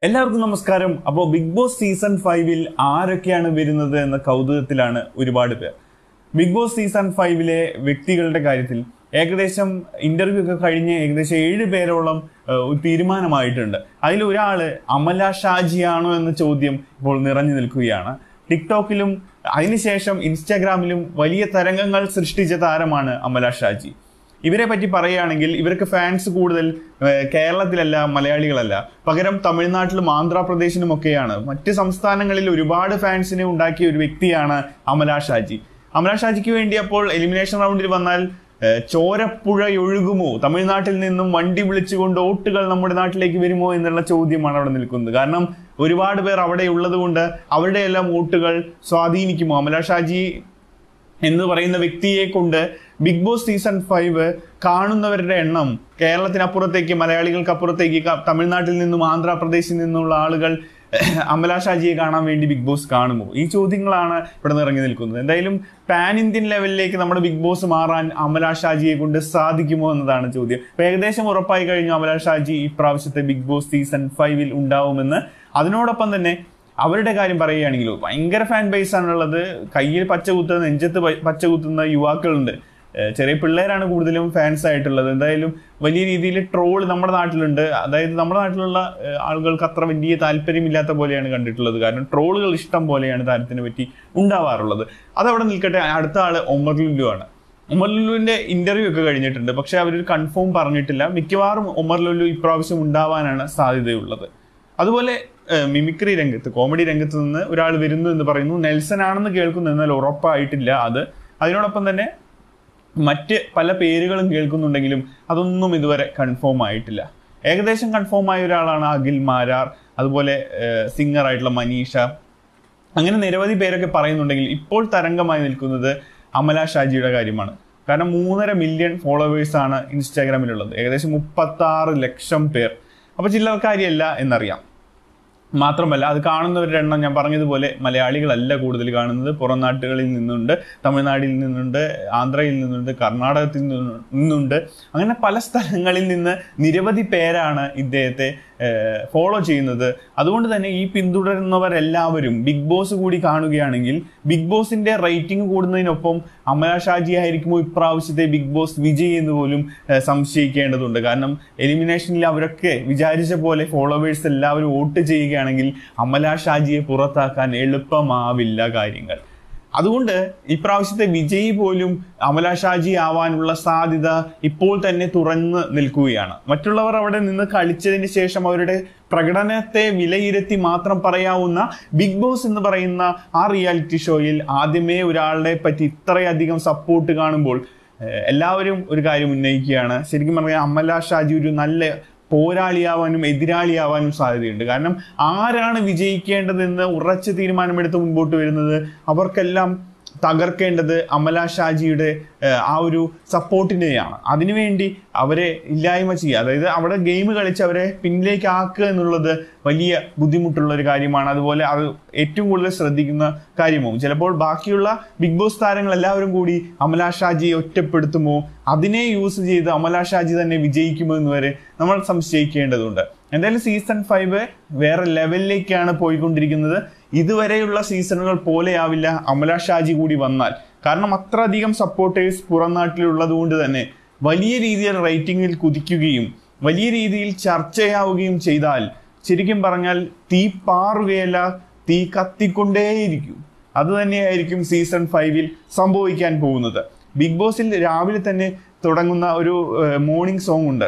എല്ലാവർക്കും നമസ്കാരം അപ്പോൾ ബിഗ് ബോസ് സീസൺ ഫൈവിൽ ആരൊക്കെയാണ് വരുന്നത് എന്ന കൗതുകത്തിലാണ് ഒരുപാട് പേർ ബിഗ് ബോസ് സീസൺ ഫൈവിലെ വ്യക്തികളുടെ കാര്യത്തിൽ ഏകദേശം ഇന്റർവ്യൂ ഒക്കെ കഴിഞ്ഞ് ഏകദേശം ഏഴ് പേരോളം ഏഹ്, ഒരു തീരുമാനമായിട്ടുണ്ട് അതിൽ ഒരാള് അമല ഷാജിയാണോ എന്ന ചോദ്യം ഇപ്പോൾ നിറഞ്ഞു നിൽക്കുകയാണ് ടിക്ടോക്കിലും അതിനുശേഷം ഇൻസ്റ്റാഗ്രാമിലും വലിയ തരംഗങ്ങൾ സൃഷ്ടിച്ച താരമാണ് അമല ഷാജി ഇവരെ പറ്റി പറയുകയാണെങ്കിൽ ഇവർക്ക് ഫാൻസ് കൂടുതൽ ഏഹ്, കേരളത്തിലല്ല മലയാളികളല്ല പകരം തമിഴ്നാട്ടിലും ആന്ധ്രാപ്രദേശിലും ഒക്കെയാണ് മറ്റ് സംസ്ഥാനങ്ങളിൽ ഒരുപാട് ഫാൻസിനെ ഉണ്ടാക്കിയ ഒരു വ്യക്തിയാണ് അമല ഷാജി അമല ഷാജിക്ക് വേണ്ടി അപ്പോൾ എലിമിനേഷൻ റൗണ്ടിൽ വന്നാൽ ഏഹ്, ചോരപ്പുഴയൊഴുകുമോ തമിഴ്നാട്ടിൽ നിന്നും വണ്ടി വിളിച്ചുകൊണ്ട് വോട്ടുകൾ നമ്മുടെ നാട്ടിലേക്ക് വരുമോ എന്നുള്ള ചോദ്യമാണ് അവിടെ നിൽക്കുന്നത് കാരണം ഒരുപാട് പേർ അവിടെ ഉള്ളത് കൊണ്ട് അവരുടെ എല്ലാം വോട്ടുകൾ സ്വാധീനിക്കുമോ അമല ഷാജി എന്ന് പറയുന്ന വ്യക്തിയെ കൊണ്ട് ബിഗ് ബോസ് സീസൺ ഫൈവ് കാണുന്നവരുടെ എണ്ണം കേരളത്തിനപ്പുറത്തേക്ക് മലയാളികൾക്ക് അപ്പുറത്തേക്ക് ക- തമിഴ്നാട്ടിൽ നിന്നും ആന്ധ്രാപ്രദേശിൽ നിന്നുള്ള ആളുകൾ അമല ഷാജിയെ കാണാൻ വേണ്ടി ബിഗ് ബോസ് കാണുമോ ഈ ചോദ്യങ്ങളാണ് ഇവിടെ ഇറങ്ങി നിൽക്കുന്നത് എന്തായാലും പാൻ ഇന്ത്യൻ ലെവലിലേക്ക് നമ്മുടെ ബിഗ് ബോസ് മാറാൻ അമല ഷാജിയെ കൊണ്ട് സാധിക്കുമോ എന്നതാണ് ചോദ്യം അപ്പൊ ഏകദേശം ഉറപ്പായി കഴിഞ്ഞു അമല ഷാജി ഇപ്രാവശ്യത്തെ ബിഗ് ബോസ് സീസൺ ഫൈവിൽ ഉണ്ടാവുമെന്ന് അതിനോടൊപ്പം തന്നെ അവരുടെ കാര്യം പറയുകയാണെങ്കിൽ ഭയങ്കര ഫാൻ ബേസ് ആണുള്ളത് കയ്യിൽ പച്ച കുത്തുന്ന നെഞ്ചത്ത് പ- പച്ച കുത്തുന്ന യുവാക്കളുണ്ട് ഏഹ് ചെറിയ പിള്ളേരാണ് കൂടുതലും ഫാൻസ് ആയിട്ടുള്ളത് എന്തായാലും വലിയ രീതിയിൽ ട്രോൾ നമ്മുടെ നാട്ടിലുണ്ട് അതായത് നമ്മുടെ നാട്ടിലുള്ള ഏഹ് ആളുകൾക്ക് അത്ര വലിയ താല്പര്യമില്ലാത്ത പോലെയാണ് കണ്ടിട്ടുള്ളത് കാരണം ട്രോളുകൾ ഇഷ്ടം പോലെയാണ് താരത്തിനെ പറ്റി ഉണ്ടാവാറുള്ളത് അതവിടെ നിൽക്കട്ടെ അടുത്ത ആള് ഒമർ ലുല്ലു ആണ് ഒമർ ലുല്ലുവിന്റെ ഇന്റർവ്യൂ ഒക്കെ കഴിഞ്ഞിട്ടുണ്ട് പക്ഷെ അവരൊരു കൺഫേം പറഞ്ഞിട്ടില്ല മിക്കവാറും ഒമർ ലുല്ലു ഇപ്രാവശ്യം ഉണ്ടാവാനാണ് സാധ്യതയുള്ളത് അതുപോലെ ഏഹ്, മിമിക്രി രംഗത്ത് കോമഡി രംഗത്ത് നിന്ന് ഒരാൾ വരുന്നു എന്ന് പറയുന്നു നെൽസൺ ആണെന്ന് കേൾക്കുന്നു എന്നാൽ ഉറപ്പായിട്ടില്ല അത് അതിനോടൊപ്പം തന്നെ മറ്റ് പല പേരുകളും കേൾക്കുന്നുണ്ടെങ്കിലും അതൊന്നും ഇതുവരെ കൺഫേം ആയിട്ടില്ല ഏകദേശം കൺഫേം ആയ ഒരാളാണ് അഖിൽ മാരാർ അതുപോലെ സിംഗർ ആയിട്ടുള്ള മനീഷ അങ്ങനെ നിരവധി പേരൊക്കെ പറയുന്നുണ്ടെങ്കിൽ ഇപ്പോൾ തരംഗമായി നിൽക്കുന്നത് അമല ഷാജിയുടെ കാര്യമാണ് കാരണം മൂന്നര മില്യൺ ഫോളോവേഴ്സ് ആണ് ഇൻസ്റ്റാഗ്രാമിലുള്ളത് ഏകദേശം മുപ്പത്തി ആറ് ലക്ഷം പേർ അപ്പൊ ചില്ലറക്കാരിയല്ല എന്നറിയാം മാത്രമല്ല അത് കാണുന്നവരുടെ എണ്ണം ഞാൻ പറഞ്ഞതുപോലെ മലയാളികളല്ല കൂടുതൽ കാണുന്നത് പുറം നാട്ടുകളിൽ നിന്നുണ്ട് തമിഴ്നാട്ടിൽ നിന്നുണ്ട് ആന്ധ്രയിൽ നിന്നുണ്ട് കർണാടകത്തിൽ നിന്നു- നിന്നുണ്ട് അങ്ങനെ പല സ്ഥലങ്ങളിൽ നിന്ന് നിരവധി പേരാണ് ഇദ്ദേഹത്തെ ഫോളോ ചെയ്യുന്നത് അതുകൊണ്ട് തന്നെ ഈ പിന്തുടരുന്നവരെല്ലാവരും ബിഗ് ബോസ് കൂടി കാണുകയാണെങ്കിൽ ബിഗ് ബോസിന്റെ റേറ്റിംഗ് കൂടുന്നതിനൊപ്പം അമല ഷാജി ആയിരിക്കുമോ ഇപ്രാവശ്യത്തെ ബിഗ് ബോസ് വിജയ് എന്ന് പോലും ഏഹ്, സംശയിക്കേണ്ടതുണ്ട് കാരണം എലിമിനേഷനിൽ അവരൊക്കെ വിചാരിച്ച പോലെ ഫോളോവേഴ്സ് എല്ലാവരും വോട്ട് ചെയ്യുകയാണെങ്കിൽ അമല ഷാജിയെ പുറത്താക്കാൻ എളുപ്പമാവില്ല കാര്യങ്ങൾ അതുകൊണ്ട് ഇപ്രാവശ്യത്തെ വിജയ് പോലും അമല ഷാജി ആവാനുള്ള സാധ്യത ഇപ്പോൾ തന്നെ തുറന്ന് നിൽക്കുകയാണ് മറ്റുള്ളവർ അവിടെ നിന്ന് കളിച്ചതിന് ശേഷം അവരുടെ പ്രകടനത്തെ വിലയിരുത്തി മാത്രം പറയാവുന്ന ബിഗ് ബോസ് എന്ന് പറയുന്ന ആ റിയാലിറ്റി ഷോയിൽ ആദ്യമേ ഒരാളെ പറ്റി ഇത്രയധികം സപ്പോർട്ട് കാണുമ്പോൾ ഏഹ്, എല്ലാവരും ഒരു കാര്യം ഉന്നയിക്കുകയാണ് ശരിക്കും പറഞ്ഞാൽ അമല ഷാജി ഒരു നല്ല പോരാളിയാവാനും എതിരാളിയാവാനും സാധ്യതയുണ്ട് കാരണം ആരാണ് വിജയിക്കേണ്ടതെന്ന് ഉറച്ച തീരുമാനമെടുത്ത് മുൻപോട്ട് വരുന്നത് അവർക്കെല്ലാം തകർക്കേണ്ടത് അമല ഷാജിയുടെ ഏഹ്, ആ ഒരു സപ്പോർട്ടിനെയാണ് അതിനുവേണ്ടി അവരെ ഇല്ലായ്മ ചെയ്യുക അതായത് അവിടെ ഗെയിം കളിച്ച് അവരെ പിന്നിലേക്ക് ആക്കുക എന്നുള്ളത് വലിയ ബുദ്ധിമുട്ടുള്ള ഒരു കാര്യമാണ് അതുപോലെ അത് ഏറ്റവും കൂടുതൽ ശ്രദ്ധിക്കുന്ന കാര്യമാവും ചിലപ്പോൾ ബാക്കിയുള്ള ബിഗ് ബോസ് താരങ്ങൾ എല്ലാവരും കൂടി അമല ഷാജിയെ ഒറ്റപ്പെടുത്തുമോ അതിനെ യൂസ് ചെയ്ത് അമല ഷാജി തന്നെ വിജയിക്കുമോ എന്ന് വരെ നമ്മൾ സംശയിക്കേണ്ടതുണ്ട് എന്തായാലും സീസൺ ഫൈവ് വേറെ ലെവലിലേക്കാണ് പോയിക്കൊണ്ടിരിക്കുന്നത് ഇതുവരെയുള്ള സീസണുകൾ പോലെയാവില്ല അമല ഷാജി കൂടി വന്നാൽ കാരണം അത്രയധികം സപ്പോർട്ടേഴ്സ് പുറം നാട്ടിലുള്ളത് കൊണ്ട് തന്നെ വലിയ രീതിയിൽ റേറ്റിംഗിൽ കുതിക്കുകയും വലിയ രീതിയിൽ ചർച്ചയാവുകയും ചെയ്താൽ ശരിക്കും പറഞ്ഞാൽ തീ പാറുകയല്ല തീ കത്തിക്കൊണ്ടേയിരിക്കും അത് തന്നെയായിരിക്കും സീസൺ ഫൈവിൽ സംഭവിക്കാൻ പോകുന്നത് ബിഗ് ബോസിൽ രാവിലെ തന്നെ തുടങ്ങുന്ന ഒരു മോർണിംഗ് സോങ് ഉണ്ട്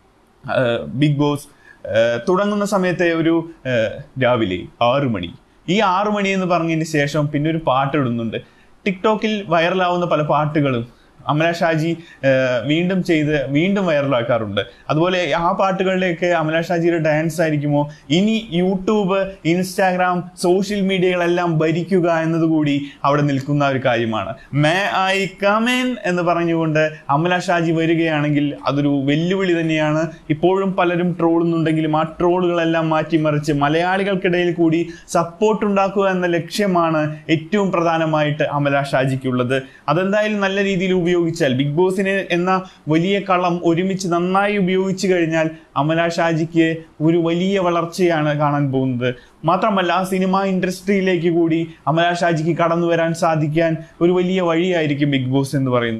ഏഹ് ബിഗ് ബോസ് ഏഹ് തുടങ്ങുന്ന സമയത്തെ ഒരു ഏഹ് രാവിലെ ആറു മണി ഈ ആറു മണി എന്ന് പറഞ്ഞതിന് ശേഷം പിന്നെ ഒരു പാട്ട് ഇടുന്നുണ്ട് ടിക്ടോക്കിൽ വൈറലാവുന്ന പല പാട്ടുകളും അമല ഷാജി ഏഹ് വീണ്ടും ചെയ്ത് വീണ്ടും വൈറലാക്കാറുണ്ട് അതുപോലെ ആ പാട്ടുകളിലേക്ക് അമല ഷാജിയുടെ ഡാൻസ് ആയിരിക്കുമോ ഇനി യൂട്യൂബ് ഇൻസ്റ്റാഗ്രാം സോഷ്യൽ മീഡിയകളെല്ലാം ഭരിക്കുക എന്നതുകൂടി അവിടെ നിൽക്കുന്ന ഒരു കാര്യമാണ് മേ ഐ കമൻ എന്ന് പറഞ്ഞുകൊണ്ട് അമല ഷാജി വരികയാണെങ്കിൽ അതൊരു വെല്ലുവിളി തന്നെയാണ് ഇപ്പോഴും പലരും ട്രോളുന്നുണ്ടെങ്കിലും ആ ട്രോളുകളെല്ലാം മാറ്റിമറിച്ച് മലയാളികൾക്കിടയിൽ കൂടി സപ്പോർട്ട് ഉണ്ടാക്കുക എന്ന ലക്ഷ്യമാണ് ഏറ്റവും പ്രധാനമായിട്ട് അമല ഷാജിക്കുള്ളത് അതെന്തായാലും നല്ല രീതിയിൽ ഉപയോഗിക്കും ഉപയോഗിച്ചാൽ ബിഗ് ബോസിന് എന്ന വലിയ കളം ഒരുമിച്ച് നന്നായി ഉപയോഗിച്ചു കഴിഞ്ഞാൽ അമല ഷാജിക്ക് ഒരു വലിയ വളർച്ചയാണ് കാണാൻ പോകുന്നത് മാത്രമല്ല സിനിമ ഇൻഡസ്ട്രിയിലേക്ക് കൂടി അമല ഷാജിക്ക് കടന്നു വരാൻ സാധിക്കാൻ ഒരു വലിയ വഴിയായിരിക്കും ബിഗ് ബോസ് എന്ന് പറയുന്നത്